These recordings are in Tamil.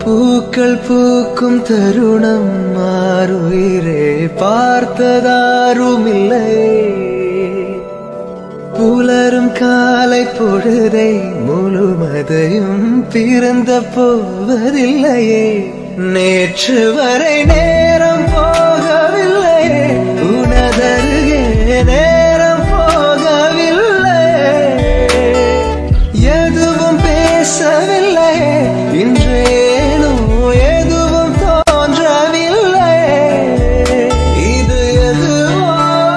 பூக்கள் பூக்கும் தருணம் மாறுயிரே பார்த்ததாருமில்லை புலரும் காலை பொழுதை முழுமதையும் பிறந்த போவதில்லையே நேற்று வரை நேரம் போகவில்லை உனதருகே நேரம் போகவில்லை எதுவும் பேசவில்லை இன்றேனோ எதுவும் தோன்றவில்லை இது எதுவோ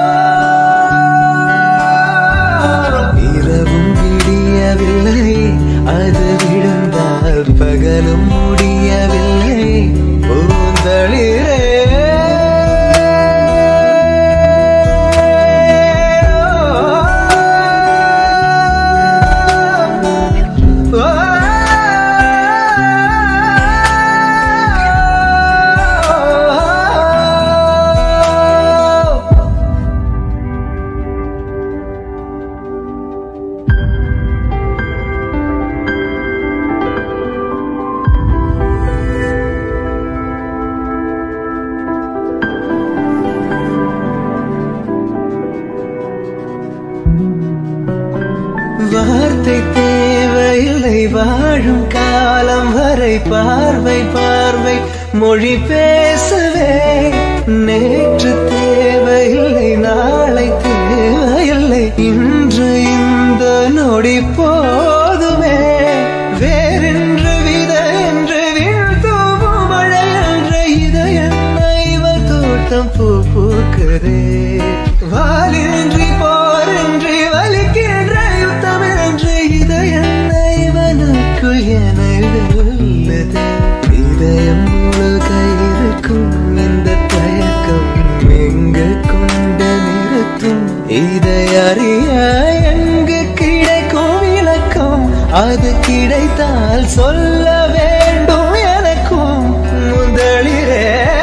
இரவும் விடியவில்லை அது விழுந்தால் பகலும் முடியவில்லை பூந்தளிரே வார்த்தை தேவையில்லை வாழும் காலம் வரை பார்வை பார்வை மொழி பேசவே நேற்று தேவையில்லை நாளை தேவையில்லை இன்று இந்த நொடி போதுமே வேறென்று வித என்று வீழ்த்தூவும் மழை என்ற இதயன்ன இவள் தோட்டம் பூ பூக்குதே வாலின்றி போரின்றி வலிக்கின்ற யுத்தம் என்று இதயன்ன இவனுக்குள் என வெல்லுது இதயம் முழுக இருக்கும் இந்த தயக்கம் எங்கு கொண்டு நிறுத்தும் இதை அறிய எங்கு கிடைக்கும் விளக்கம் அது கிடைத்தால் சொல்ல வேண்டும் எனக்கும் முதலிரே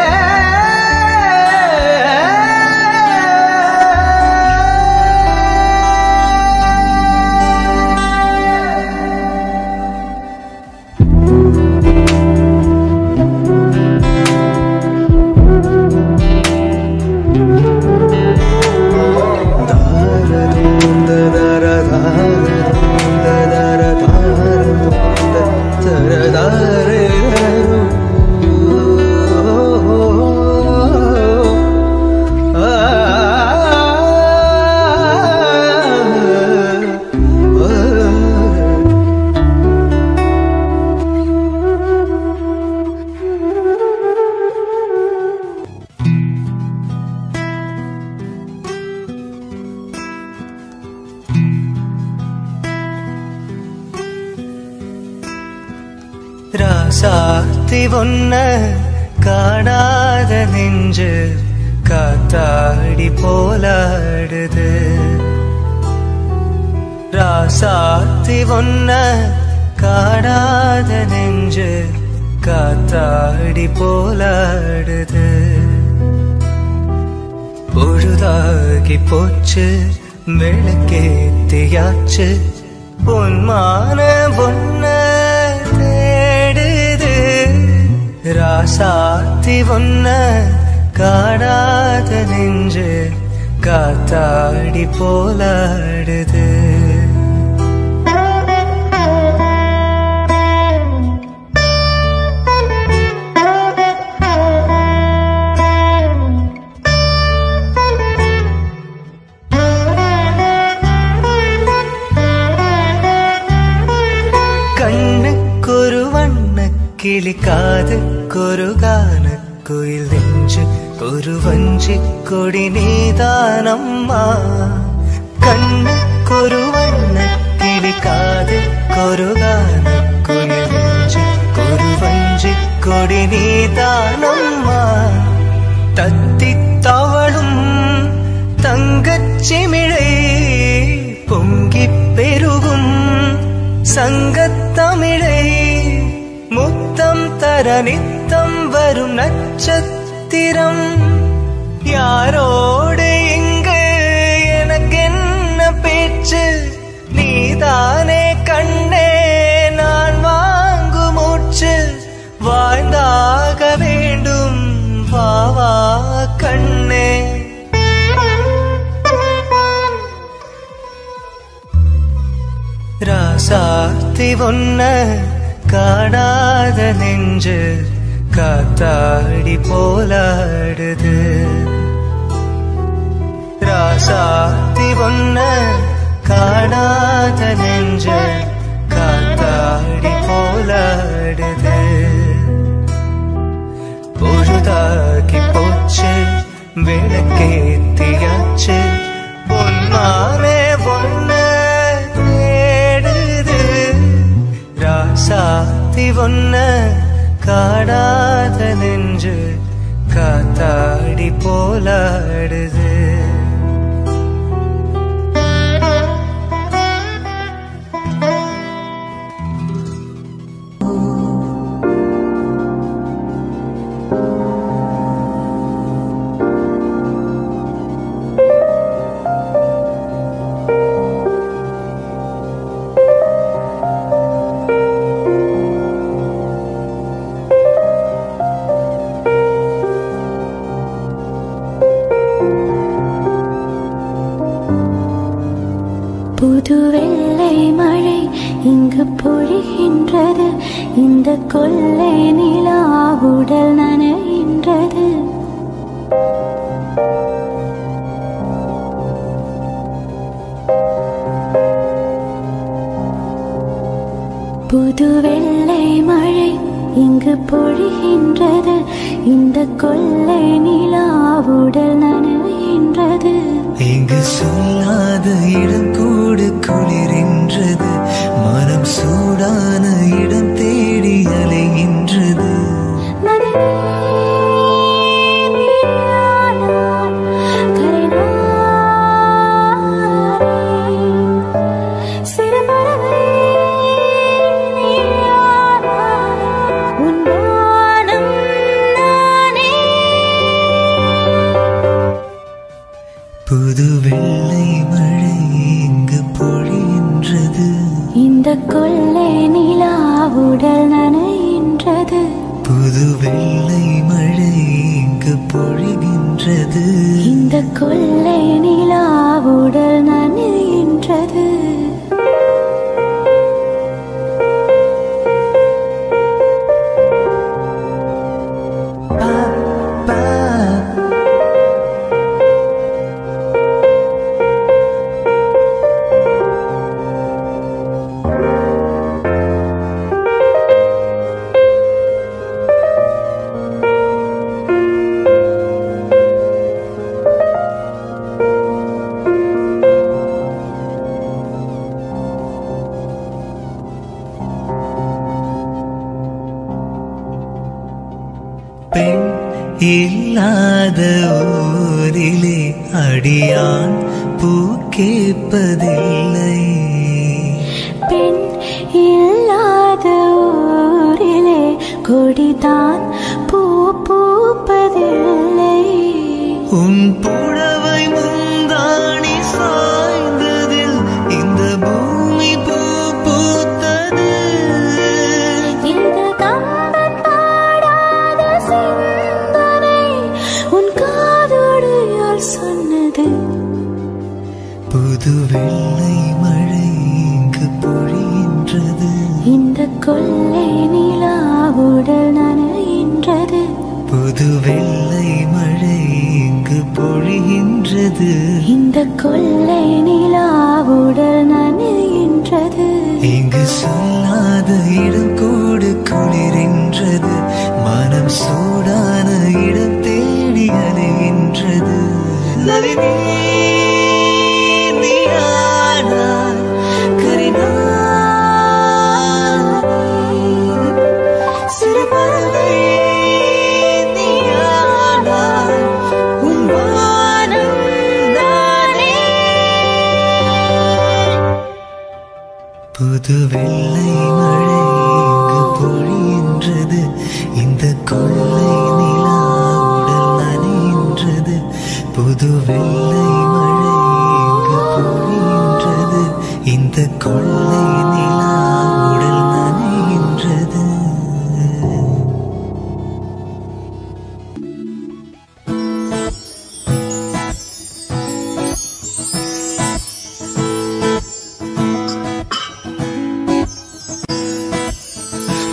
ராசாத்தி ஒன்ன காணாத நெஞ்சு காத்தாடி போலாடுது ராசாத்தி ஒன்ன காணாத நெஞ்சு காத்தாடி போலாடுது பொழுதாகி போச்சு விளக்கேத்தியாச்சு பொன்மான பொன்ன தேடுது ராசாத்தி ஒன்ன காணாத நெஞ்சு காத்தாடி போலாடுது கண்ணுக்கொரு வண்ண கிளி காதுக்கொரு கான குயில் நெஞ்சு ஒரு வஞ்சி கொடி நீதானம்மா கண்ணுக்கொரு வண்ண கிளி காதுக்கொரு கான குயில் நெஞ்சு ஒரு வஞ்சி கொடி நீதானம்மா தத்தி தவளும் தங்கச் சிமிழை பொங்கிப் பெருகும் சங்கத்தமிழை முத்தம் தர நித்தம் வரும் நட்சத்திரம் யாரோடு இங்கு எனக்கென்ன பேச்சு நீதானே கண்ணே நான் வாங்கு மூச்சு வா ராசாத்தி ஒன்ன காணாத நெஞ்சு காத்தாடி போலாடுது ராசாத்தி ஒன்ன காணாத நெஞ்சு காத்தாடி போலாடுது பொழுதாகி போச்சு விளக்கேத்தியாச்சு பொன்மாவே ஒன்ன தேடுது ராசாத்தி ஒன்ன காடாத நெஞ்சு காத்தாடி போலாடுது புது வெள்ளை மழை இங்கு பொழிகின்றது இந்த கொள்ளை நிலா உடல் நனைகின்றது புது வெள்ளை மழை இங்கு பொழிகின்றது இந்த கொள்ளை நிலா உடல் நனைகின்றது இங்கு சொல்லாத இடம் கூடு குளிரின்றது மனம் சூடான இடம் தேடி அலைகின்றது புது வெள்ளை மழை இங்கு பொழிகின்றது இந்த கொள்ளை நிலா உடல் நனைகின்றது புது வெள்ளை மழை இங்கு பொழிகின்றது இந்த கொள்ளை நிலா உடல் நனைகின்றது பெண் இல்லாத ஊரிலே அடியான் பூ கேட்பதில்லை பெண் இல்லாத ஊரிலே கொடிதான் பூ பூப்பதில்லை உன் புடவை முந்தாணி சாய்ந்ததில் இந்த பூமி பூ பூத்தது இந்த கம்பன் பாடாத சிந்தனை உன் காதோடு யார் சொன்னது புது வெள்ளை மழை இங்கு பொழிகின்றது இந்த கொள்ளை நிலா உடல் நனைகின்றது புது வெள்ளை மழை இங்கு பொழிகின்றது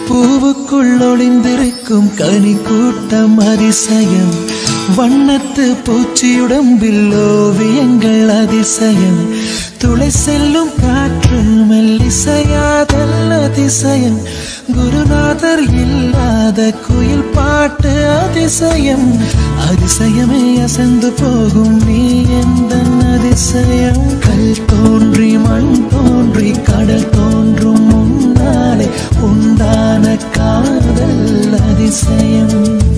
பூவுக்குள் ஒளிந்திருக்கும் கனி கூட்டம் அதிசயம் வண்ணத்து பூச்சியுடம்பில் ஓவியங்கள் அதிசயம் துளை செல்லும் காற்று மெல்லிசையாதல் அதிசயம் குருநாதர் இல்லாத குயில் பாட்டு அதிசயம் அதிசயமே அசந்து போகும் நீ எந்த அதிசயம் கல் தோன்றி மண் தோன்றி கடல் தோன்றும் முன்னாலே உண்டான காதல் அதிசயம்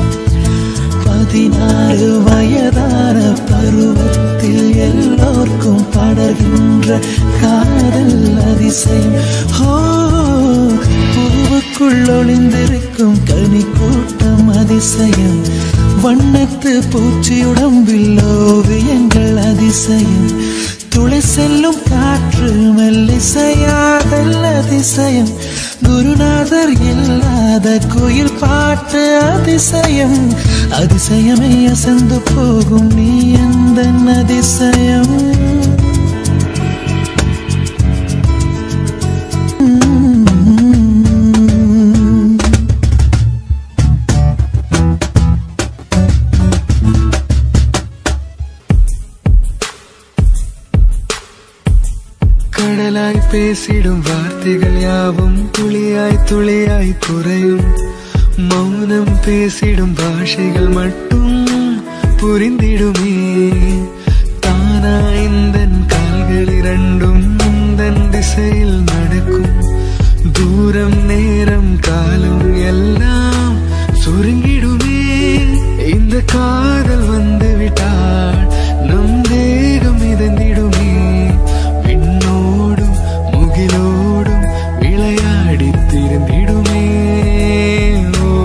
பதினாறு வயதான பருவத்தில் எல்லோர்க்கும் படர்கின்ற காதல் அதிசயம் ஹோ பூவுக்குள் ஒளிந்திருக்கும் கனி கூட்டம் அதிசயம் வண்ணத்து பூச்சியுடம்பில் ஓவியங்கள் அதிசயம் துளை செல்லும் காற்று மெல்லிசையாதல் அதிசயம் குருநாதர் இல்லாத கோயில் பாட்டு அதிசயம் அதிசயமே அசந்து போகும் நீ எந்த அதிசயம் கடலாய் பேசிடும் வார்த்தைகள் யாவும் துளியாய் துளியாய் குறையும் மௌனம் பேசிடும் பாஷைகள் மட்டும் புரிந்திடுமே தானா இந்த கால்கள் இரண்டும் முந்தன் திசையில் நடக்கும் தூரம் நேரம் காலம் எல்லாம் சுருங்கிடுமே இந்த காதல் வந்து விட்டால் நம் தேகம் மிதந்திடுமே விண்ணோடும் முகிலோடும் விளையாடி திருந்திடுமே ஓ,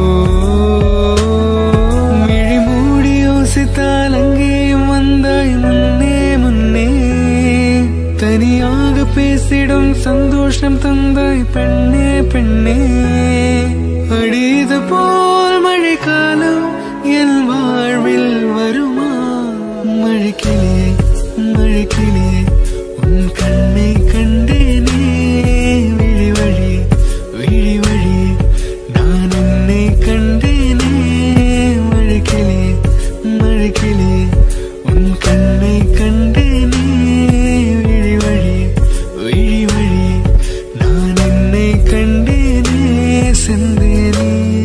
மிழி மூடி யோசித்தால் அங்கேயும் வந்தாய் முன்னே முன்னே தனியாக பேசிடும் சந்தோஷம் தந்தாய் பெண்ணே பெண்ணே அடிது போல் மழைக்காலம் என் வாழ்வில் வருமா மழைக்கிளியே மழைக்கிளியே உன் கண்ணை கண்டேனே விழி வழி விழி வழி நான் உன்னை கண்டேனே மழைக்கிளியே மழைக்கிளியே உன் கண்ணை கண்டேனே விழி வழி விழி வழி நான் என்னை கண்டேனே செந்தேனே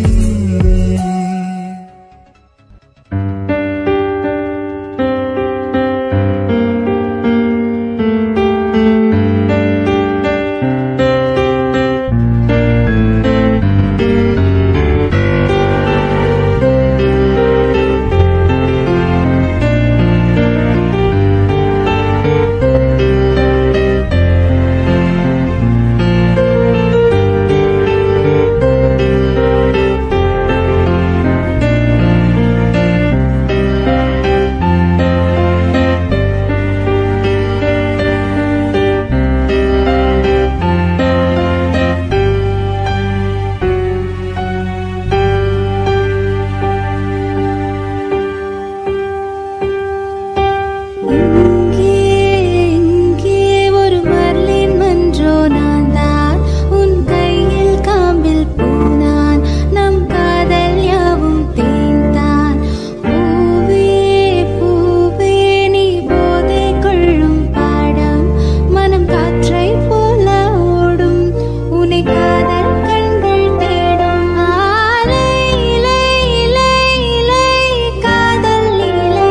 இங்கே இங்கே ஒரு மர்லின் மன்றோ நான் தான் உன் கையில் காம்பில் பூனான் நம் காதல் யாவும் தேய்ந்தான் பூவே பூவே நீ போதை கொள்ளும் பாடம் மனம் காற்றை போல ஓடும் உன்னை காதல் கண்கள் தேடும் ஆலை இலை இலை இலை காதல் இலை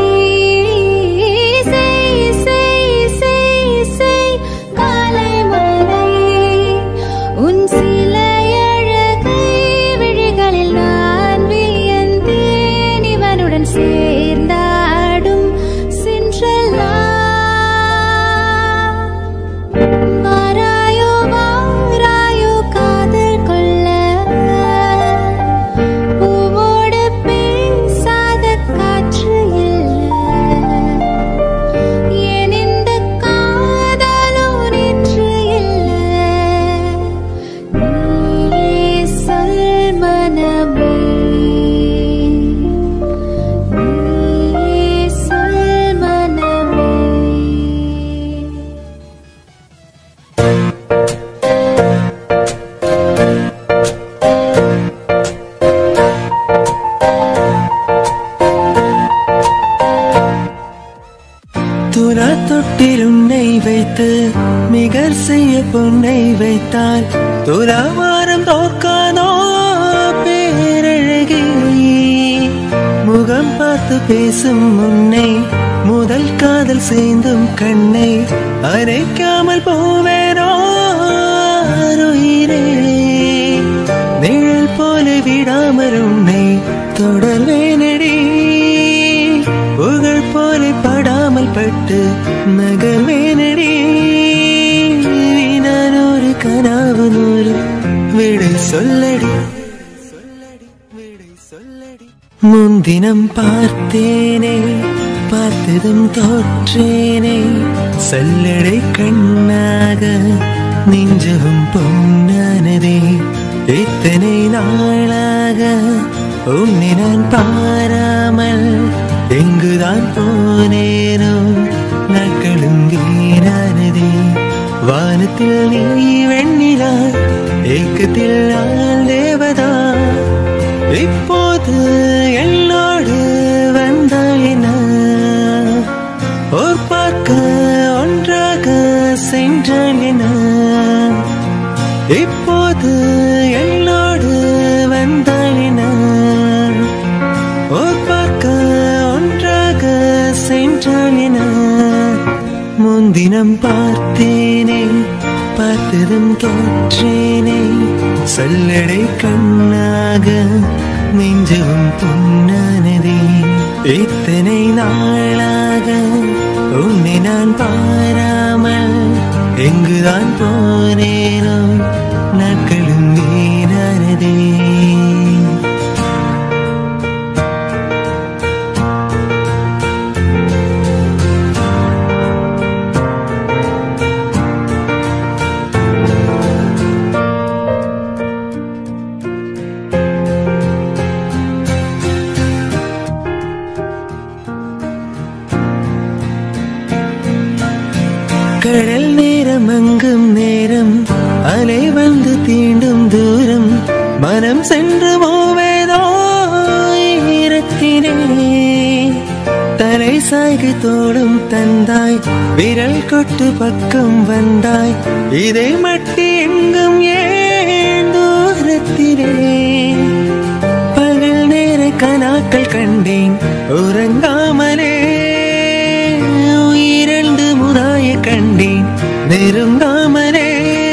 செய் செய் செய் செய் காலை மலை உன் சிலை அழகை விழிகளில் நான் வியந்தேன் இவனுடன் சேர்ந்தாடும் சென்றல்லா வாராயோ வாராயோ காதல் கொள்ள பூவோடு பேசாத காற்று இல்லை ஏன் இந்த காதலோ நேற்று இல்லை நீயே சொல் மனமே பொன்னை வைத்தால் துலாவாரம் தோற்காதோ பேரழகி முகம் பார்த்து பேசும் முன்னை முதல் காதல் சேர்ந்தும் கண்ணை அரைக்காமல் போவேனோ உயிரே நிழல் போல விடாமல் உன்னை தொடர்வேனடி புகழ் போல படாமல் பட்டு நகர்வேனடி நான் ஒரு கனாவு நூறு விடை சொல்லடி விடை சொல்லடி முன்தினம் பார்த்தேனே பார்த்ததும் தோற்றேனே சல்லடை கண்ணாக நெஞ்சவும் பொன்னானதே இத்தனை நாளாக உன்னை நான் பாராமல் எங்குதான் போனேனோ நாட்களும் வீணானதே வானத்தில் நீ வெண்ணிலா ஏக்கத்தில் நான் தேவதா இப்போது என்னோடு வந்தாயின ஓர் பார்க்க ஒன்றாக சென்றாயின இப்போது என்னோடு வந்தாயின ஓர் பார்க்க ஒன்றாக சென்றாயின முன்தினம் பார்த்தேனே பார்த்ததும் தோற்றேனே சொல்லடை கண்ணாக நெஞ்சவும் பொன்னானதே இத்தனை நாளாக உன்னை நான் பாராமல் எங்குதான் போனேனோ நாட்களும் வீணானதே கடல் நேரம் அங்கும் நேரம் அலை வந்து தீண்டும் தூரம் மனம் சென்று போவேதோ ஈரத்தினே தலை சாய்கு தோடும் தந்தாய் விரல் கொட்டு பக்கம் வந்தாய் இதை மட்டி எங்கும் ஏன் தூரத்திலே பகல் நேர கனாக்கள் கண்டேன் உறங்காமலே உயிரண்டு முதாய கண்டேன் நெருங்காமலே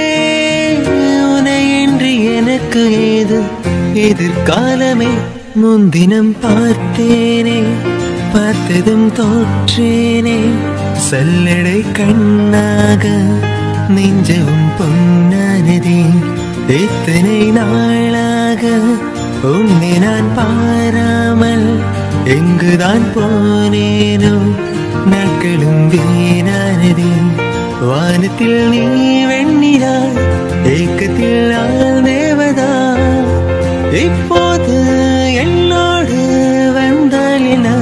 உனையின்றி எனக்கு ஏது எதிர்காலமே முன்தினம் பார்த்தேனே பார்த்ததும் தோற்றேனே சல்லடை கண்ணாக நெஞ்சவும் பொன்னானதே இத்தனை நாளாக உன்னை நான் பாராமல் எங்குதான் போனேனோ நாட்களும் வீணானதே வானத்தில் நீ வெண்ணிலா ஏக்கத்தில் நான் தேவதா இப்போது என்னோடு வந்தாலினா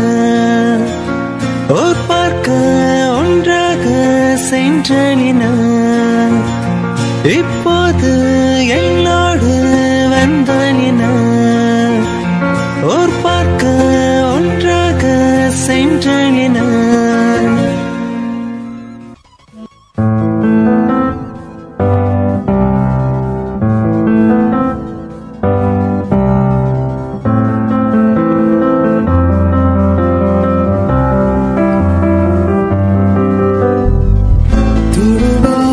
ஓர் பார்க்க ஒன்றாக சென்றாலினா இப்போது என்னோடு வந்தாலினா ஓர் பார்க்க ஒன்றாக சென்றாலினா துருவல்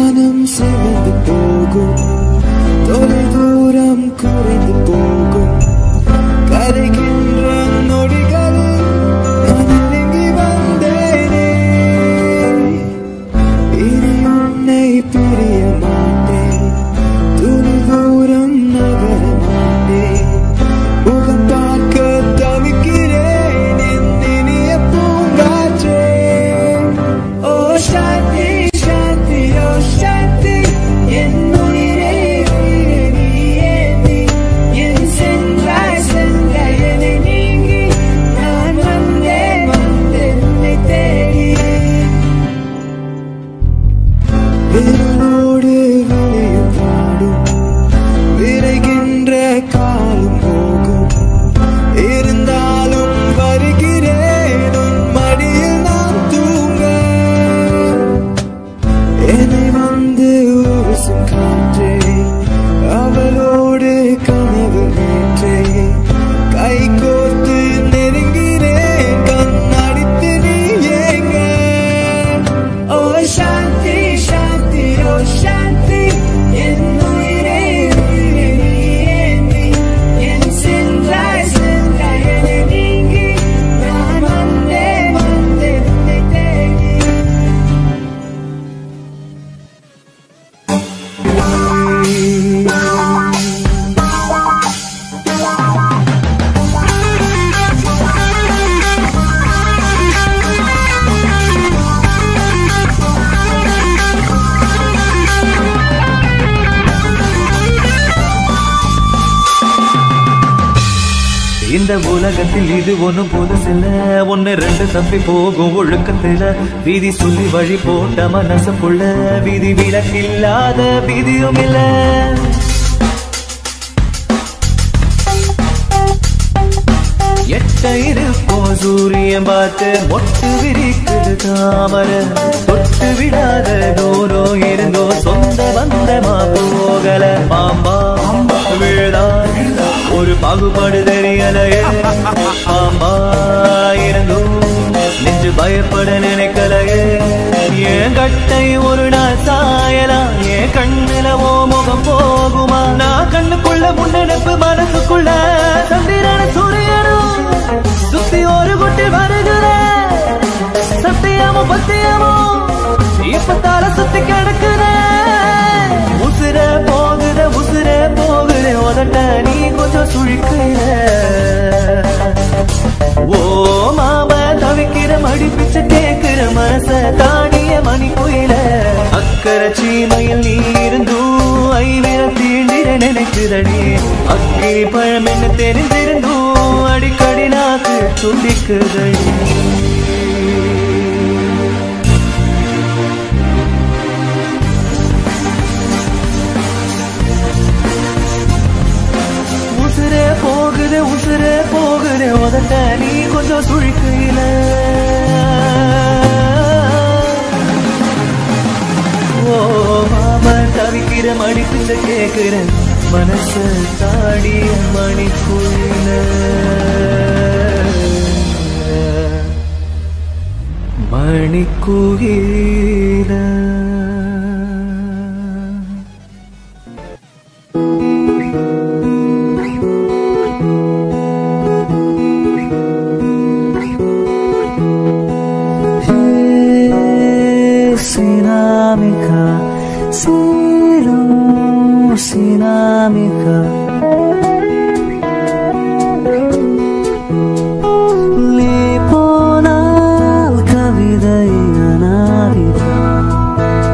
இந்த உலகத்தில் இது ஒண்ணும் புதுசில்ல ஒன்னு ரெண்டு தப்பி போகும் ஒழுக்கத்துல வீதி சொல்லி வழி போட்ட மனசுக்குள்ள விதி விலக்கில்லாத விதியும் இல்ல எட்ட இருப்போம் சூரியன் பார்த்து மொட்டு விரிக்குது தாமர தொட்டு விடாத தூரம் இருந்தோ சொந்த பந்தமா போகல பாம்பா விழுதா ஒரு பாகுபாடு தெரியலையே பாம்பா இருந்தும் நெஞ்சு பயப்பட நினைக்கலையே என் கட்டை ஒரு நாள் சாயலாம் என் கண்ணுல ஓ முகம் போகுமா நான் கண்ணுக்குள்ள முன்னெடுப்பு மனசுக்குள்ள சந்திரன சூரியனும் சுத்தி ஒரு குட்டி வருகிற சத்தியமோ பத்தியமோ இப்ப தலை சுத்தி கிடக்குற உசுர போகுத உசுர போகுத உதட்ட நீ கொஞ்சம் சுழிக்கிற ஓ மாம தவிக்கிற மடி பிச்சை கேக்குற மனச தாடிய மணி குயில அக்கறை சீமையில் நீ இருந்தும் ஐவிர தீண்டிர நினைக்குதடி அக்கிரி பழம் என்ன தெரிஞ்சிருந்தும் அடிக்கடி நாக்கு துண்டிக்குதடி உசுரே போகுது உசுரே போகுது உதட்ட நீ கொஞ்சம் சுழிக்கையில ஓ மாம தவிக்கிற மடிப்புல கேக்குற மனச தாடிய மணிக்குள்ள மணிக்குயில Sinamika, Silo, Sinamika. நீ போனால் கவிதை அனாதிதா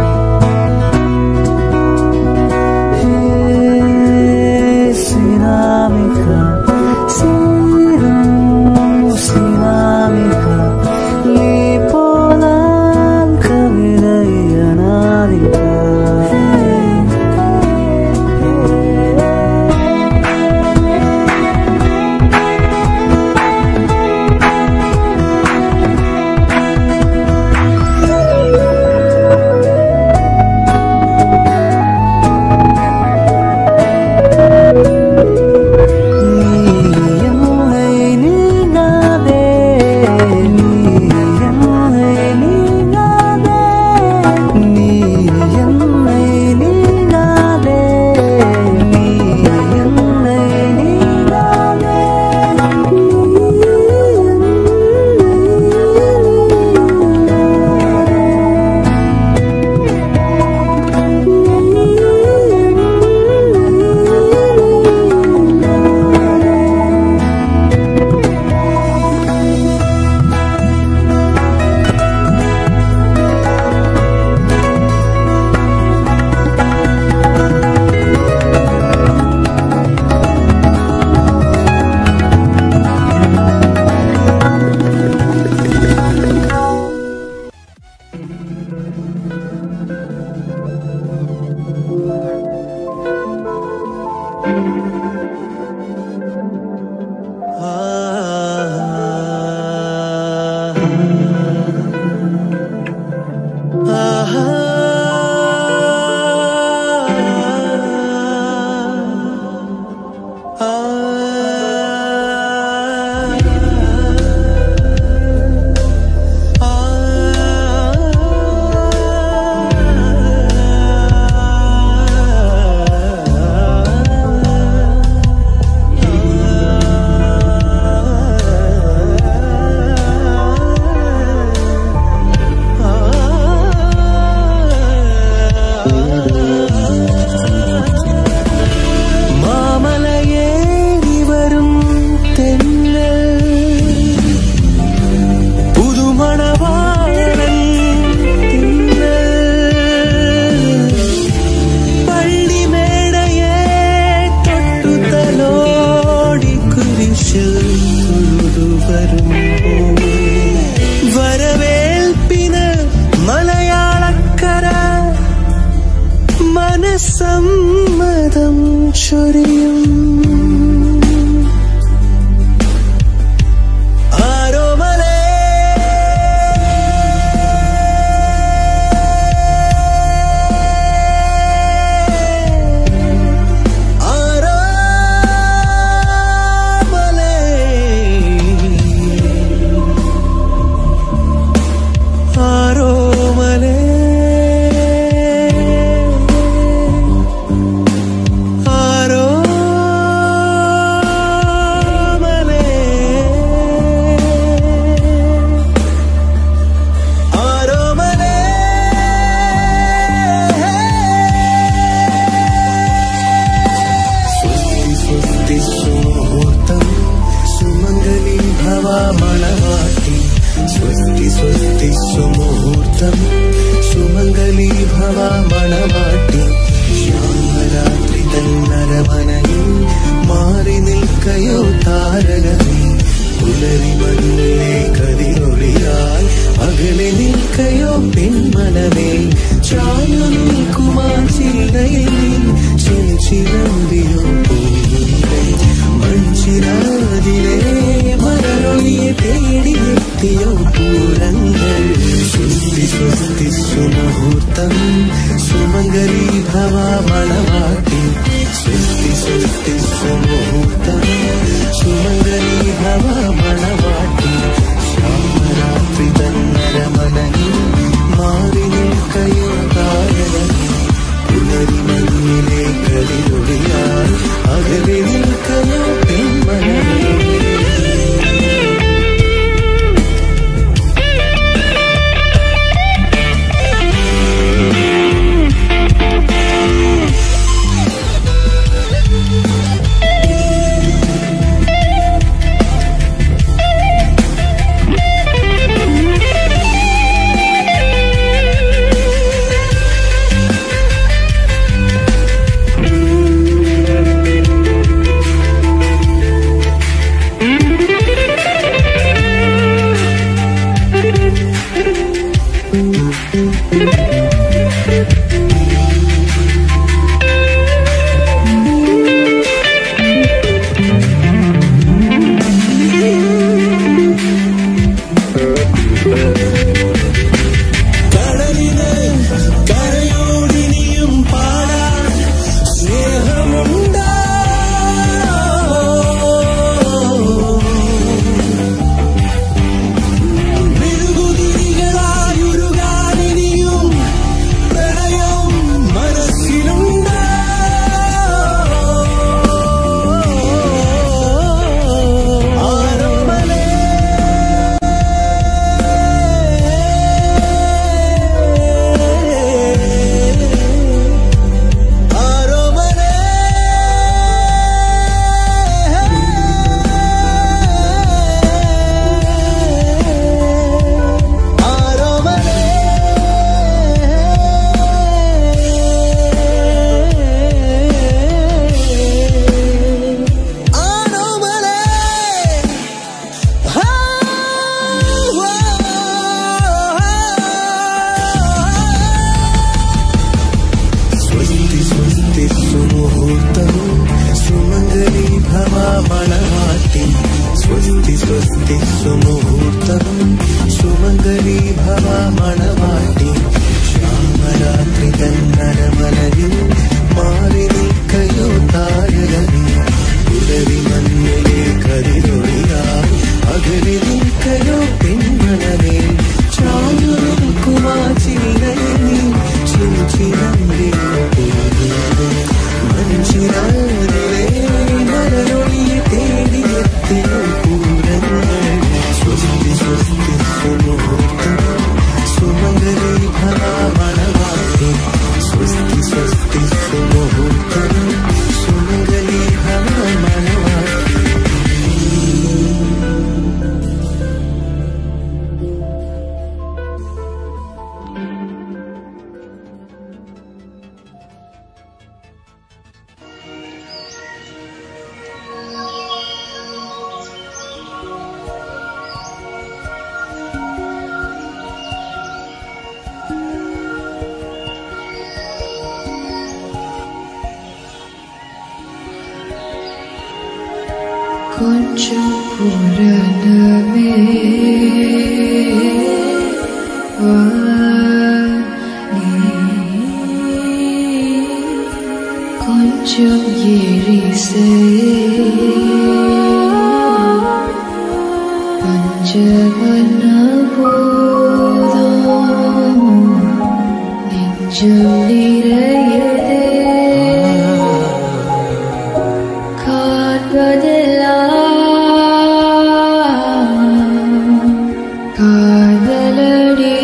ചൊരിയും ആരോമലേ ആരോമലേ ആരോമലേ ആരോമലേ ആരോമലേ സ്വസ്തി സ്വസ്തി സുമുഹൂർത്തം സുമംഗലി ഭവമണവാട്ടി സ്വസ്തി സ്വസ്തി സുമുഹൂർത്തം സുമംഗലി ഭവമണവാട്ടി ശ്യാമരാത്രി തന്നരമനയിൽ മാറി നിൽക്കയോ താരകമേ പുലരി മണ്ണിലെ കതിരൊളിയാൽ അകലെ നിൽക്കയോ പെൺമനമേ ചായു നിൽക്കുമാ ചിന്തയിൽ ചിരമ്പിയോ പോകുന്നേ മൺചിരാതിലെ മരൊളിയെ തേടിയെത്തിയോ പൂരങ്ങൾ സ്വസ്തി സ്വസ്തി സുമുഹൂർത്തം സുമംഗലി ഭവ മണവാട്ടി സ്വസ്തി സ്വസ്തി സുമുഹൂർത്തം സുമംഗലി ഭവ മണവാട്ടി ശ്യാമരാത്രി തന്നരമനയിൽ മാറി നിൽക്കയോ താരകമേ പുലരി മണ്ണിലെ കതിരൊളിയാൽ അകലെ നിൽക്കയോ പെൺമനമേ കടലിന് കരയോടിനിയും പാടാൻ സ്നേഹമുണ്ടോ മെഴുകുതിരികളായുരുകാനിനിയും പ്രണയം മനസ്സിലുണ്ടോ ആരോമലേ ആരോമലേ ആരോമലേ ആരോമലേ സ്വസ്തി സ്വസ്തി സുമുഹൂർത്തം സുമംഗലി ഭവ മണവാട്ടി സ്വസ്തി സ്വസ്തി സുമുഹൂർത്തം സുമംഗലി ഭവ മണവാട്ടി ശ്യാമരാത്രി തന്നരമനയിൽ മാറി നിൽക്കയോ താരകമേ പുലരി മണ്ണിലെ കതിരൊളിയാൽ അകലെ നിൽക്കയോ പെൺമണമേ ചാഞ്ഞു നിൽക്കുമാ ചിന്തയിൽ ചിഞ്ചിരമ്പിയോ പോകുന്നു മഞ്ചിരാതിലെ മരൊളിയെ തേടിയെത്തിയോ പൂരങ്ങൾ கொஞ்சம் புறனமே வா நீ கொஞ்சம் எரிசே பஞ்சவர்ண போதும் நெஞ்சம் நிறையதே காண்பதெல்லாம் காதலடி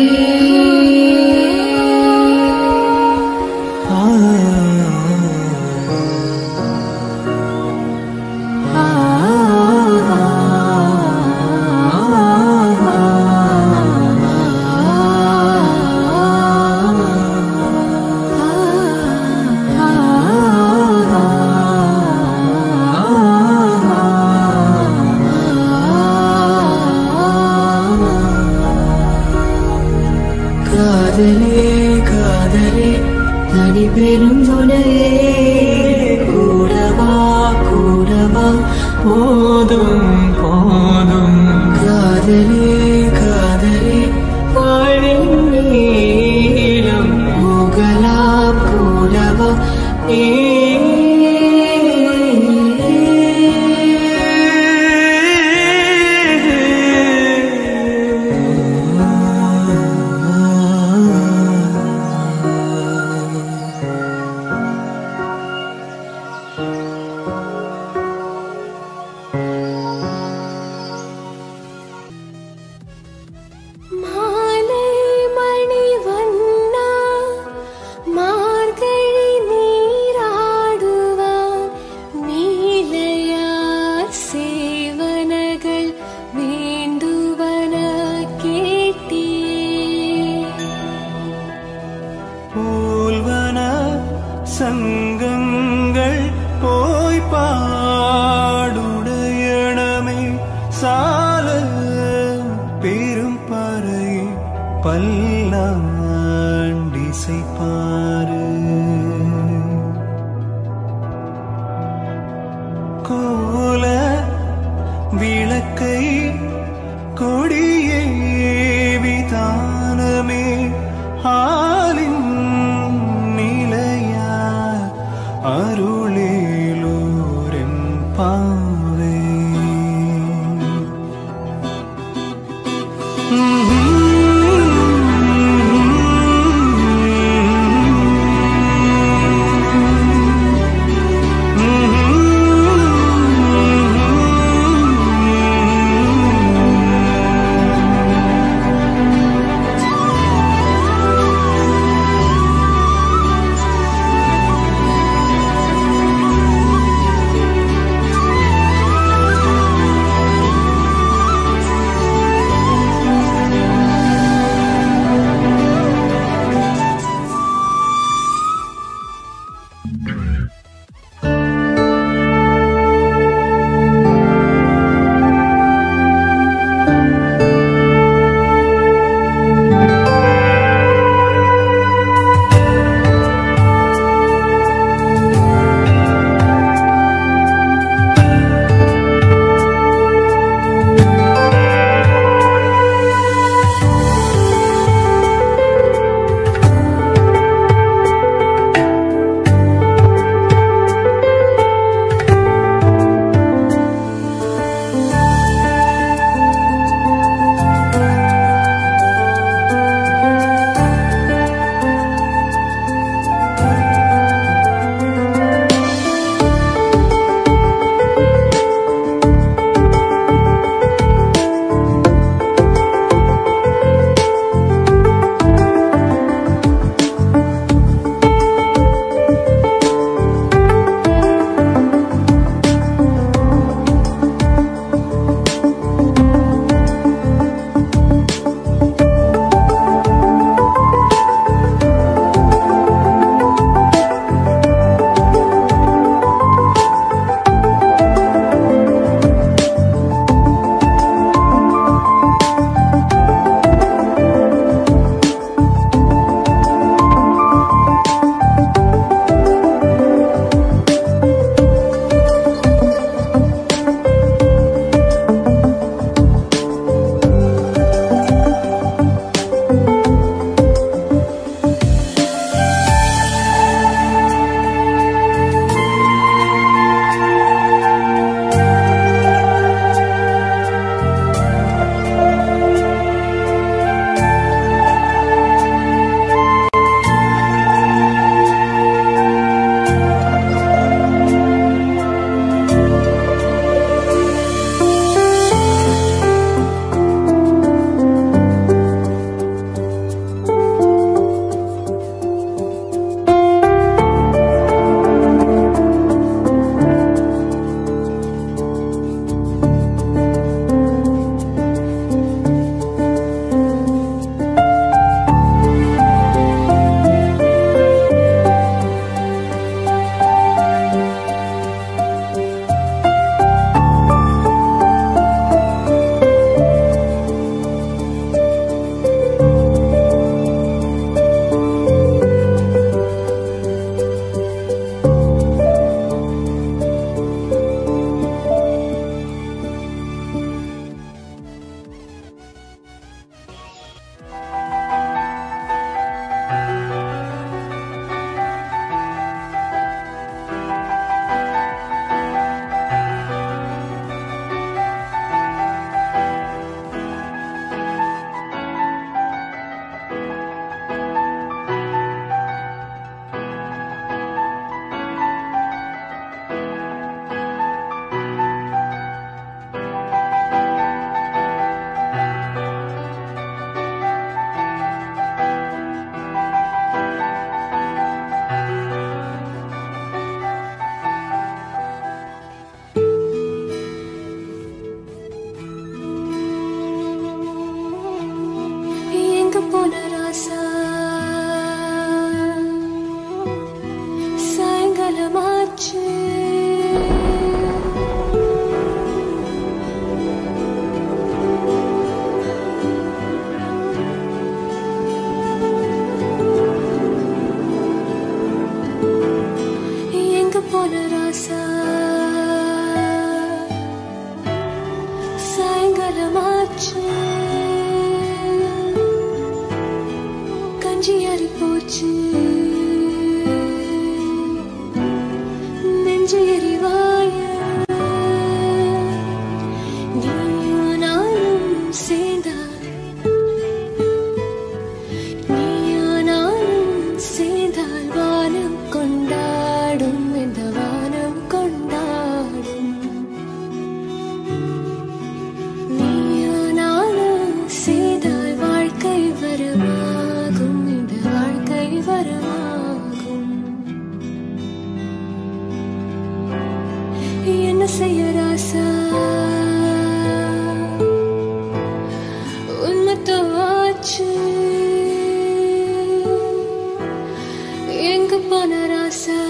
காதலே காதலே நடிபெறும் துணையே கூடவா கூடவா போதும் போதும் காதலே காதலே வாழின் நீளம் போகலாம் கூடவா மாலை மணி வண்ணா மார்கழி நீராடுவான் நீலையார் சேவனகள் வேண்டுவன கேட்டே போல்வன சங்கங்கள் போய் பாடுடையணமே சால பெரும் பறை பல்லாண்டிசை பாரு கோல விளக்கை கொடியேவி தானமே ஆலின் நிலையா அருளேலூரின் பாவே காதலே காலமாச்சு கஞ்சி அரி போச்சு நெஞ்சு எரிவாய நீயும் நானும் சேர்ந்தால் நீயும் நானும் சேர்ந்தால் வானம் கொண்டாடும் இந்த வானம் கொண்டாடும் நீயும் நானும் சேர்ந்தால் வாழ்க்கை வரமாகும் இந்த வாழ்க்கை வரமாகும் என்ன செய்ய ராசா உண்மை தோச்சு எங்க போன ராசா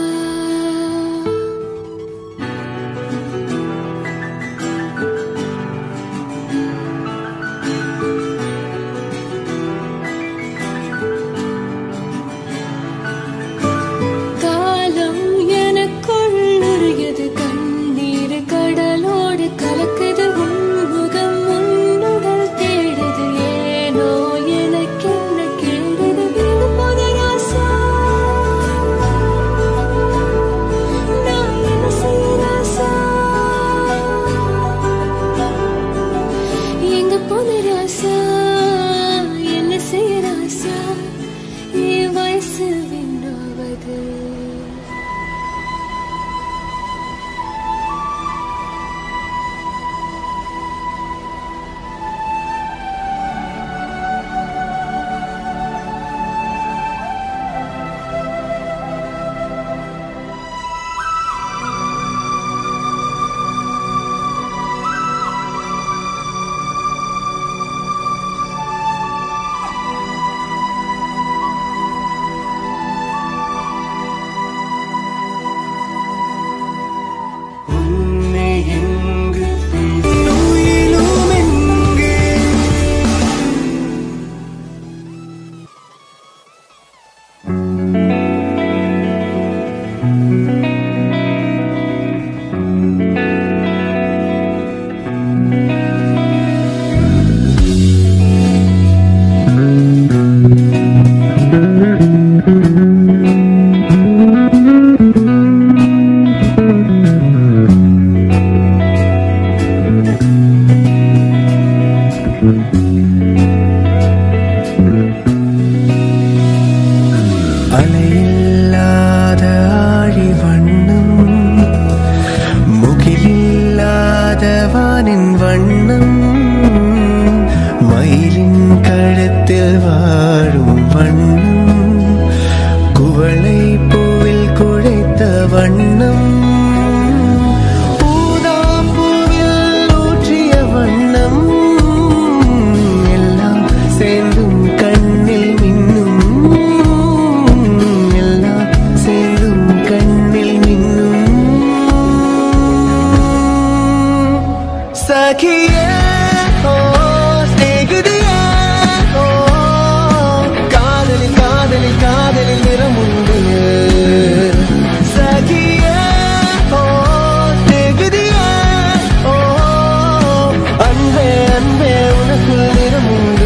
காலம் எனக்குள் நுரையது கண்ணீர் கடலோடு கலக்குது உன்முகம் உன்னுடல் தேடுது ஏனோ எனக்கு என்ன கேடுது வீடு போன ராசா நான் என்ன செய்ய ராசா எங்க போன ராசா என்ன செய்ய ராசா என் வயசு விண்ணாவது உன்னை எங்கு உயிலும் எங்கே அலையில்லாத ஆழி வண்ணம் முகிலில்லாத வானின் வண்ணம் மயிலின் கழுத்தில் வாழும் வண்ணம் குவளை பூவில் குழைத்த வண்ணம் ஊதாப்பூவில் ஊற்றிய வண்ணம் எல்லாம் சேர்ந்தும் கண்ணில் மின்னும் எல்லாம் சேர்ந்தும் கண்ணில் மின்னும் சகியே ஓ ஸ்நேகிதியே ஓ காதலில் காதலில் காதலில் நிறமுண்டு சகியே ஓ ஸ்நேகிதியே ஓ அன்பே அன்பே உனக்குள் நிறமுண்டு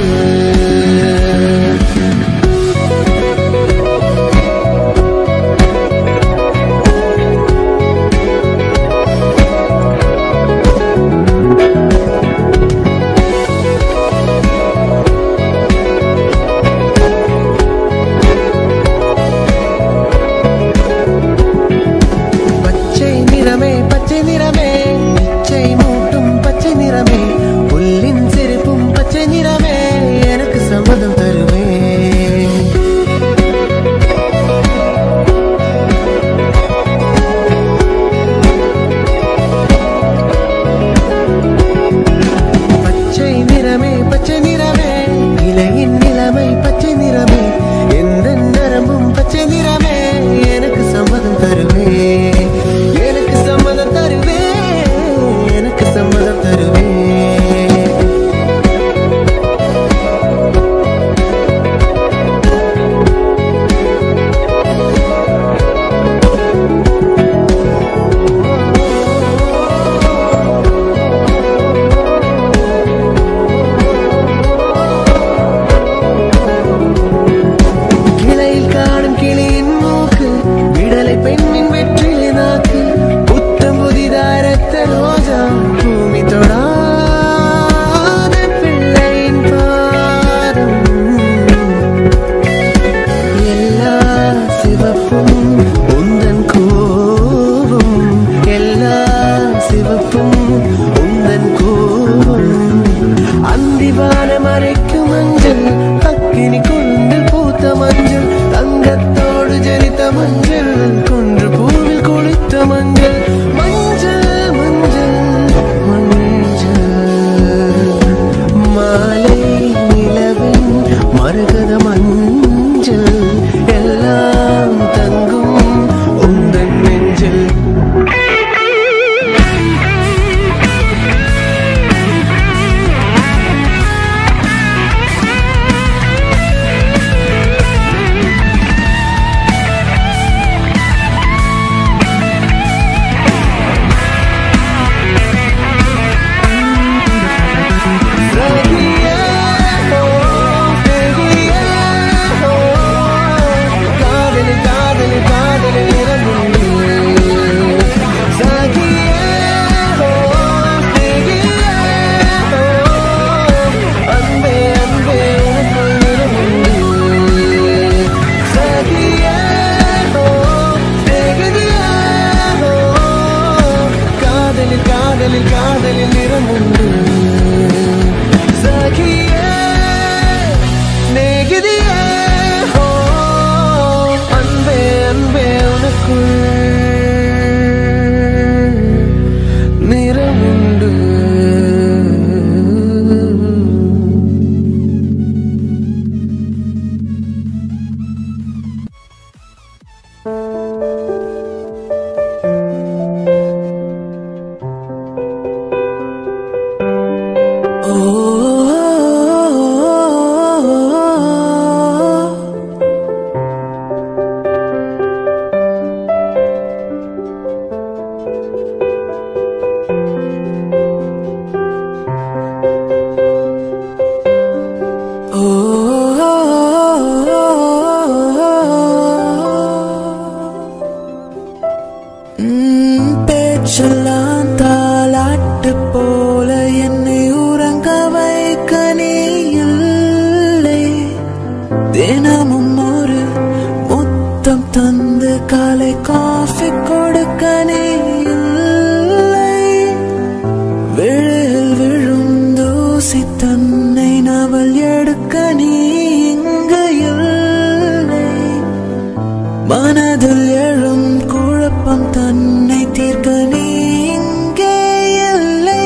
ஊசி தன்னை நவல் எடுக்க நீ இங்கு இல்லை மனதில் எழும் குழப்பம் தன்னை தீர்க்க நீ இங்கே இல்லை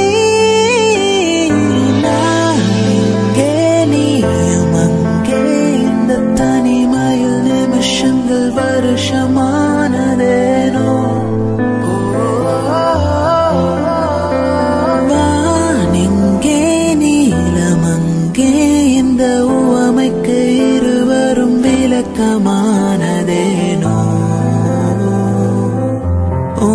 நான் இங்கே நீயும் அங்கே இந்த தனிமையில் நிமிஷங்கள் வருஷமானதேனோ வானிங்கே நீலமங்கே இந்த உவமைக்கு இருவரும் விளக்கமானதேனோ ஓ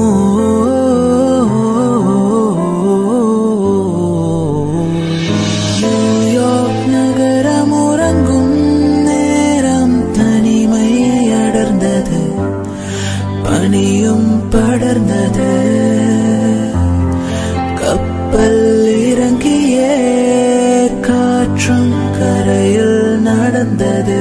நியூயார்க் நகரம் உறங்கும் நேரம் தனிமையை அடர்ந்தது பனியும் படர்ந்தது கப்பல் இறங்கிய காற்றும் கரையில் நடந்தது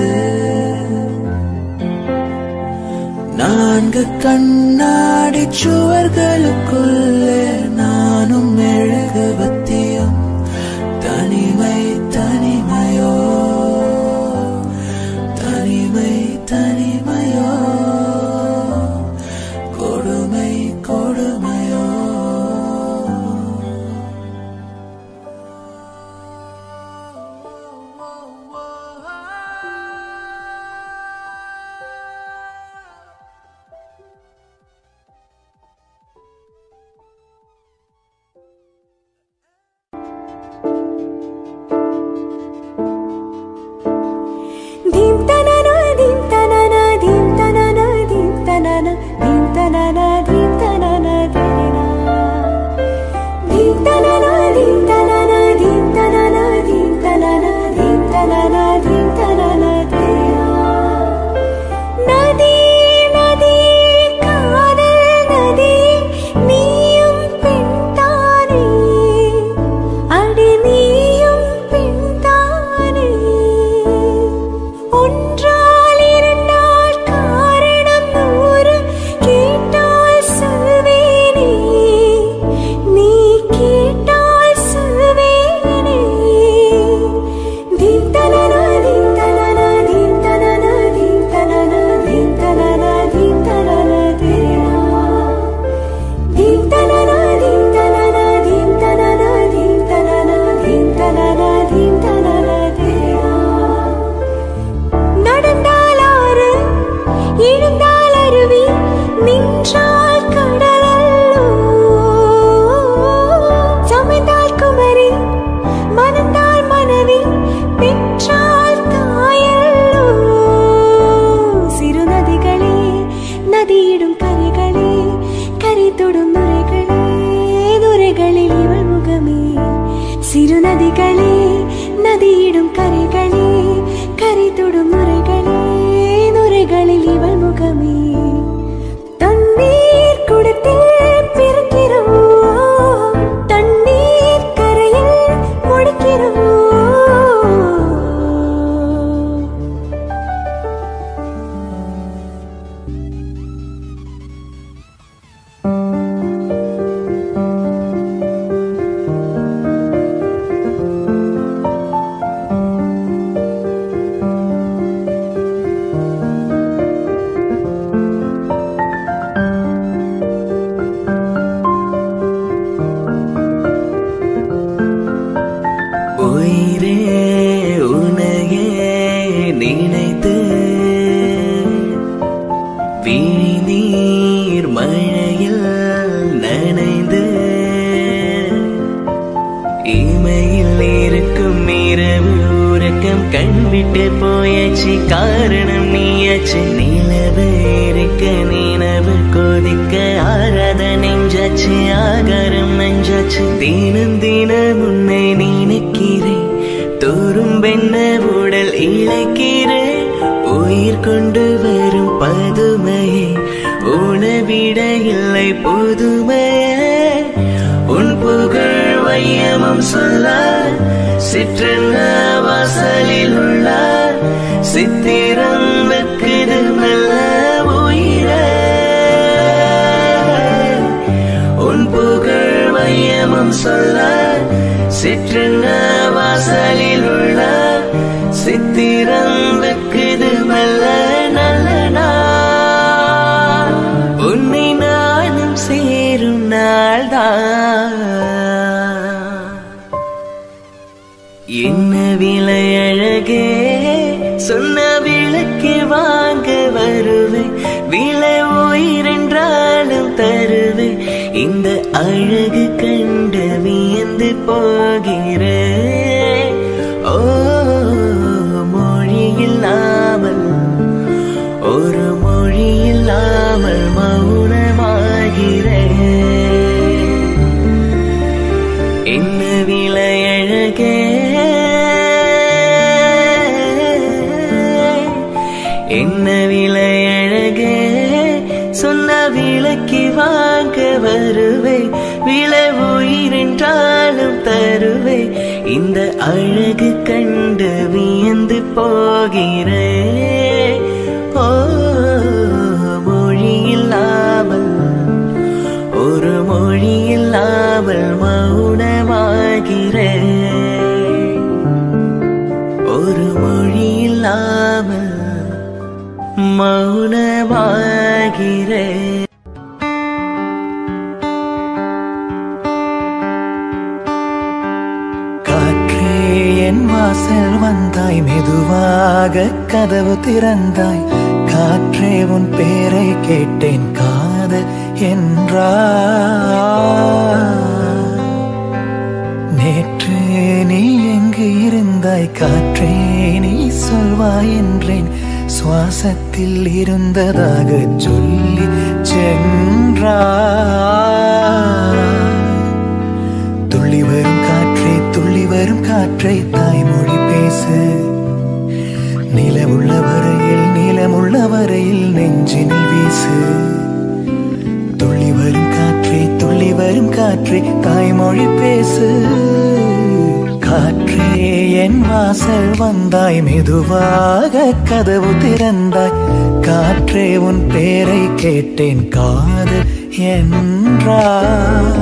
நான்கு கண்ணாடி சுவர்களுக்குள்ளே நானும் மெழுகுவத்தியும் தனிமை தனிமையோ தனிமை தனிமையோ கொடுமை கொடுமையோ ధీం తనన ధీం తనన ధీం తనన ధీం తనన ధీం తనన ధీం తనన ధీనా ధీం తనన ధీం తనన ధీం తనన ధీం తనన ధీం తనన ధీం తనన ధీనా நதி நதி காதல் நதி நீயும் பெண்தானே அடி நீயும் பெண்தானே ஒன்றால் இரண்டால் காரணம் நூறு கேட்டால் சொல்வேனே நீ கேட்டால் சொல்வேனே தீம் தனனா தீம் தனனா தீம் தனனா தீம் தனனா தீம் தனனா தீம் தனனா தேனா தீம் தனனா தீம் தனனா தீம் தனனா தீம் தனனா தீம் தனனா தீம் தனனா தேனா நடந்தால் ஆறு எழுந்தால் அருவி நின்றால் கடலல்லோ சமைந்தால் குமரி மணந்தால் மனைவி பெற்றால் தாயல்லோ சிறு நதிகளே நதியிடும் கரைகளே கரை தொடும் நுரைகளே நுரைகளில் இவள் முகமே சிறு நதிகளே நதியிடும் கரைகளே கரை தொடும் நுரைகளே நுரைகளில் இவள் முகமே தண்ணீர் குடத்தில் பிறக்கிறோம் தண்ணீர் கரையில் முடிக்கிறோம் உயிரே உனையே நினைத்து விழிநீர் மழையில் நனைந்து இமையில் இருக்கும் இரவு உறக்கம் கண்விட்டு போயாச்சு காரணம் நீயாச்சு நிலவு இருக்க நிலவு கொதிக்க ஆராத நெஞ்சாச்சு ஆகாரம் நெஞ்சாச்சு தினம் தினம் உன்னை நினைக்கிறேன் தோறும் பெண்ண உடல் இழைக்கிறேன் உயிர் கொண்டு வரும் பதுமையே உணவிட இல்லை புதுமையே உன் புகழ் வையமும் சொல்ல சிற்றென்ன வாசலில் உள்ளார் சித்திரம் வெக்குது மெல்ல உயிரே உன் புகழ் வையமும் சொல்ல சிற்றென்ன என்ன விலை அழகே சொன்ன விளக்கு வாங்க வருவேன் விலை உயிரென்றாலும் தருவேன் இந்த அழகு கண்டு வியந்து போகிறேன் ஓ மொழி இல்லாமல் ஒரு மொழி இல்லாமல் மௌனமாகிறேன் என்ன விலை அழகே என்ன விலை அழகே சொன்ன விலைக்கு வாங்க வருவே விலை உயிரென்றாலும் தருவே இந்த அழகு கண்டு வியந்து போகிறே ஓ மொழி இல்லாமல் ஒரு மொழி இல்லாமல் மௌனமாகிறேன் ஒரு மொழி இல்லாமல் மௌனமாகிறேன் காற்றே என் வாசல் வந்தாய் மெதுவாக கதவு திறந்தாய் காற்றே உன் பேரை கேட்டேன் காதல் என்றாய் நேற்று நீ எங்கு இருந்தாய் காற்றே நீ சொல்வாய் என்றேன் சுவாசத்தில் இருந்ததாக சொல்லி சென்றாய் துள்ளி வரும் காற்றே துள்ளி வரும் காற்றை தாய்மொழி பேசு நிலமுள்ள வரையில் நிலமுள்ள வரையில் நெஞ்சினில் வீசு துள்ளி வரும் காற்றே துள்ளி வரும் காற்றே தாய்மொழி பேசு காற்றே என் வாசல் வந்தாய் மெதுவாக கதவு திறந்தாய் காற்றே உன் பேரை கேட்டேன் காது என்றாய்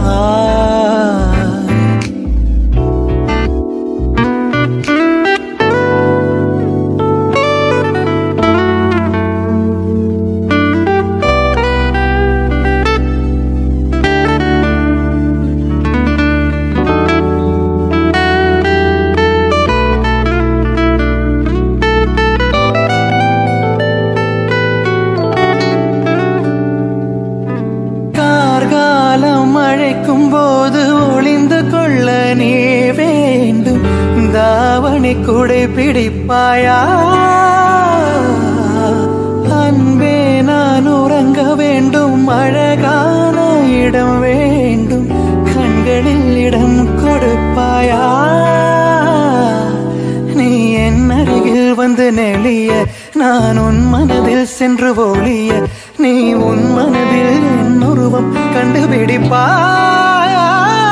கார்காலம் அழைக்கும் போது ஒளிந்து கொள்ள நீ வேண்டும் தாவணி குடை பிடிப்பாயா அன்பே நான் உறங்க வேண்டும் அழகான இடம் வேண்டும் கண்களில் இடம் கொடுப்பாயா நீ என் அருகில் வந்து நெளிய நான் உன் மனதில் சென்று ஒளிய நீ உன் மனதில் என் உருவம் கண்டுபிடிப்பாயா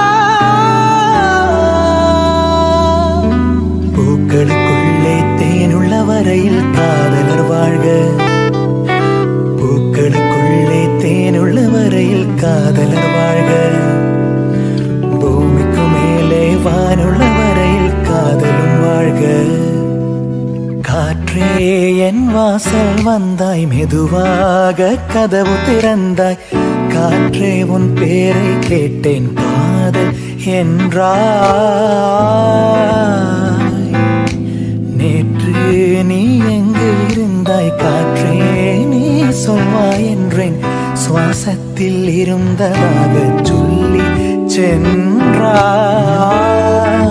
பூக்களுக்குள்ளே தேனுள்ள வரையில் காதலர் வாழ்க பூக்களுக்குள்ளே தேனுள்ள வரையில் காதலர் வாழ்க பூமிக்கு மேலே வானுள்ள வரையில் காதலும் வாழ்க காற்றே என் வாசல் வந்தாய் மெதுவாக கதவு திறந்தாய் காற்றே உன் பேரை கேட்டேன் காதல் என்றாய் நேற்று நீ எங்கு இருந்தாய் காற்றே நீ சொல்வாய் என்றேன் சுவாசத்தில் இருந்ததாக சொல்லி சென்றாய்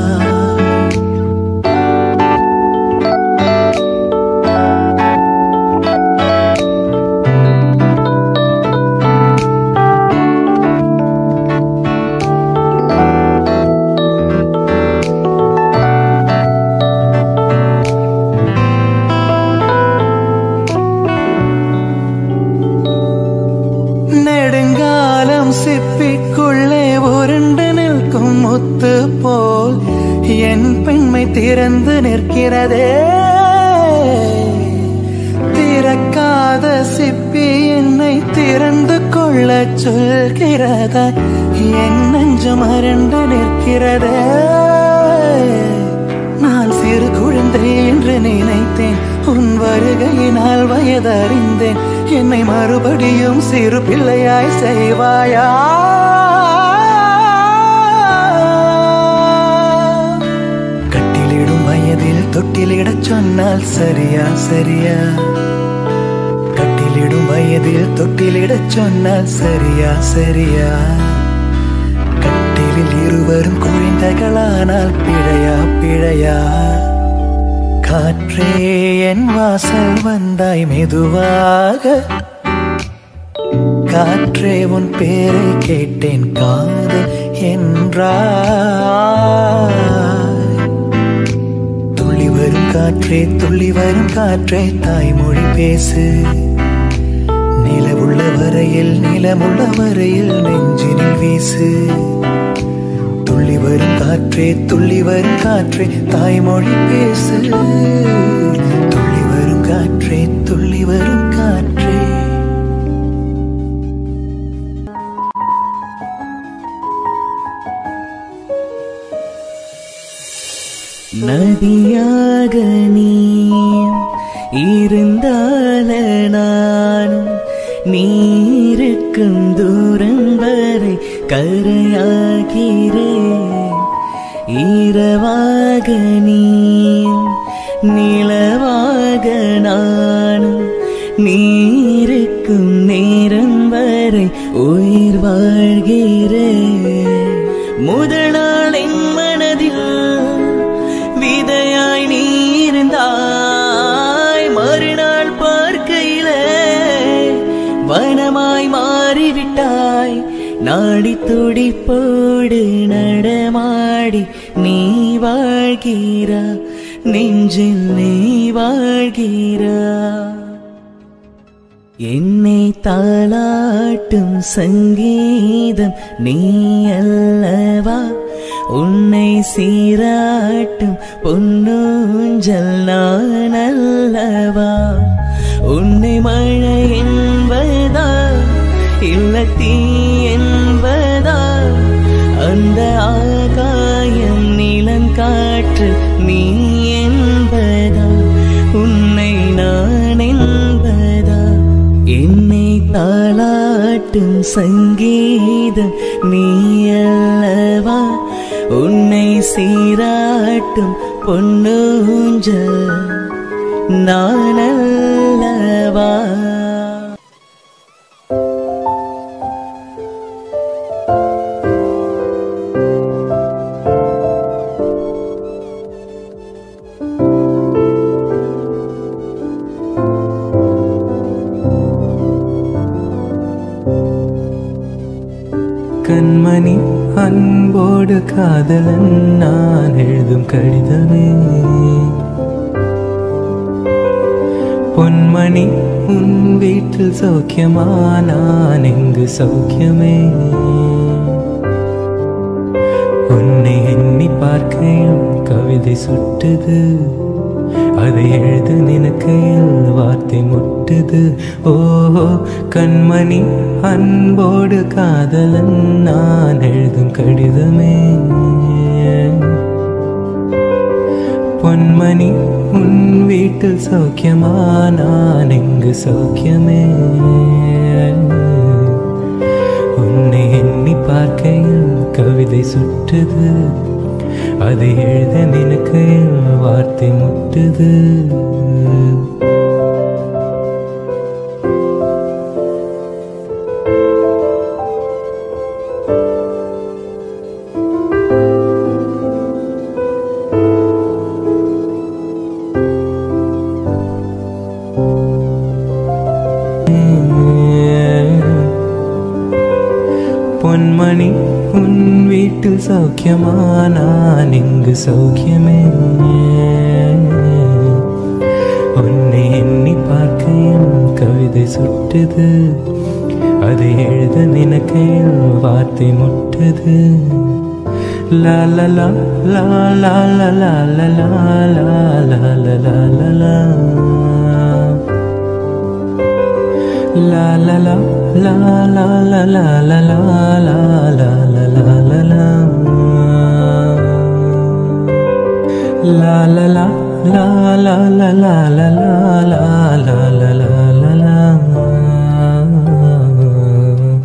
நெடுங்காலம் சிப்பிக்குள்ளே உருண்டு நிற்கும் முத்து போல் என் பெண்மை திறந்து நிற்கிறதே திறக்காத சிப்பி என்னை திறந்து கொள்ள சொல்கிறதா என் நெஞ்சு மறண்டு நிற்கிறதே நான் சிறு குழந்தை என்று நினைத்தேன் உன் வருகையினால் வயதறிந்தேன் என்னை மறுபடியும் சிறு பிள்ளையாய் செய்வாயா சொன்னால் சரியா சரியா கட்டிலிடும் வயதில் தொட்டிலிடச் சொன்னால் சரியா சரியா கட்டிலில் இருவரும் குழந்தைகளானால் பிழையா பிழையா காற்றே என் வாசல் வந்தாய் மெதுவாக காற்றே உன் பேரை கேட்டேன் காதல் என்றாய் துள்ளி வரும் காற்றே துள்ளி வரும் காற்றே தாய்மொழி பேசு நிலவுள்ள வரையில் நிலமுள்ள வரையில் நெஞ்சினில் வீசு துள்ளி வரும் காற்றே துள்ளி வரும் காற்றே தாய்மொழி பேசு துள்ளி வரும் காற்றே துள்ளி வரும் காற்றே நதியாக நீ இருந்தால நானும் நீருக்கும் தூரம் வரை கரையாகிறேன் இரவாக நீ நிலவாக நானும் நீருக்கும் நேரம் வரை உயிர் வாழ்கிறேன் முதல் நாள் என் மனதில் விதையாய் நீ இருந்தாய் மறுநாள் பார்க்கையிலே வனமாய் மாறிவிட்டாய் நாடி துடிப்போடு நடமாடி நீ வாழ்கிறா நெஞ்சில் நீ வாழ்கிறா என்னை தாளாட்டும் சங்கீதம் நீ அல்லவா உன்னை சீராட்டும் பொன்னூஞ்சல் நான் அல்லவா உன்னை மழை என்பதா இல்ல தீ என்பதா அந்த ஆகாயம் நிலங்காற்று நீ என்பதா உன்னை நான் என்பதா என்னை தாளாட்டும் சங்கீதம் நீ அல்லவா உன்னை சீராட்டும் பொன்னூஞ்சல் நான் அல்லவா கண்மணி அன்போடு காதலன் நான் எழுதும் கடிதமே பொன்மணி உன் வீட்டில் சௌக்கியமா நான் எங்கு சௌக்கியமே உன்னை எண்ணி பார்க்கையில் கவிதை சுட்டுது அதை எழுத நினைக்கையில் வார்த்தை முட்டுது ஓஹோ கண்மணி அன்போடு காதலன் நான் எழுதும் கடிதமே பொன்மணி உன் வீட்டில் சௌக்கியமா நான் எங்கு சௌக்கியமே உன்னை எண்ணி பார்க்கையில் கவிதை சுட்டுது அதை எழுத நினைக்கையில் வார்த்தை முட்டுது பொன்மணி உன் வீட்டில் சௌக்கியமா நான் இங்கு சௌக்கியமே உன்னை எண்ணி பார்க்கையில் கவிதை சுட்டுது அதை எழுத நினைக்கையில் வார்த்தை முட்டுது லா லா லா லா லா லா லா லா லா லா லா லா லா லா La la la la la la la la la la la la la la la La la la la la la la la la la la la la la la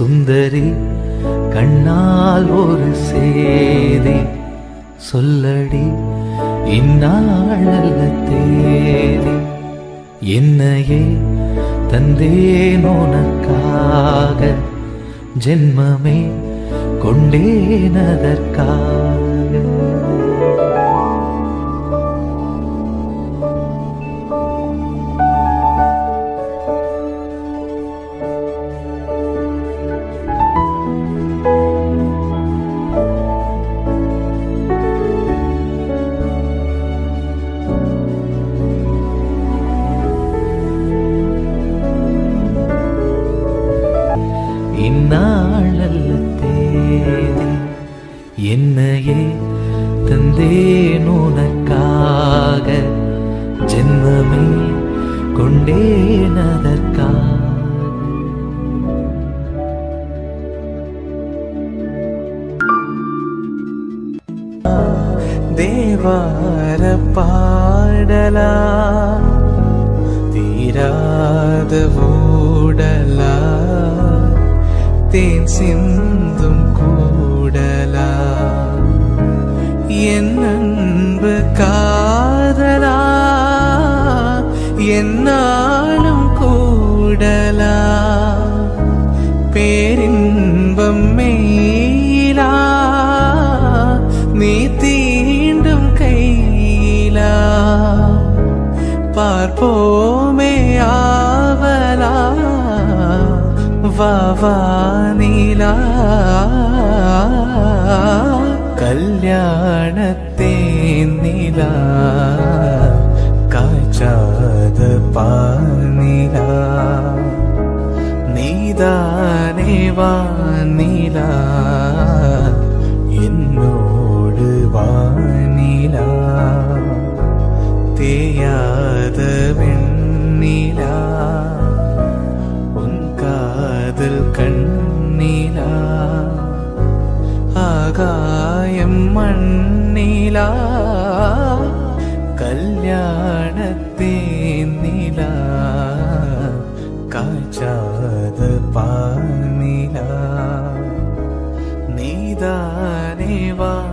சுந்தரி கண்ணால் ஒரு சேதி சொல்லடி இந்நாள் நல்ல தேதி என்னையே தந்தேன் உனக்காக ஜென்மமே கொண்டேன் அதற்காக இந்நாள் நல்ல தேதி என்னையே தந்தேன் உனக்காக ஜென்மமே கொண்டேன் அதற்காக தேவார பாடலா தீராத ஊடலா தேன் சிந்தும் கூடலா என் அன்பு காதலா என்னாலும் கூடலா பேரின்பம் மேலா நீ தீண்டும் கையிலா பார்ப்போமே ஆவலா வா வா நீலா கல்யாணத்தேன் நிலா காய்ச்சாத பானிலா நீதானே வானிலா என்னோடு வானிலா தேயாத வெண்ணிலா உன் காதல் கண்ணிலா ஆகாயம் மண்ணிலா கல்யாணத்தேன் நிலா காய்ச்சாத பானிலா நீதானே வா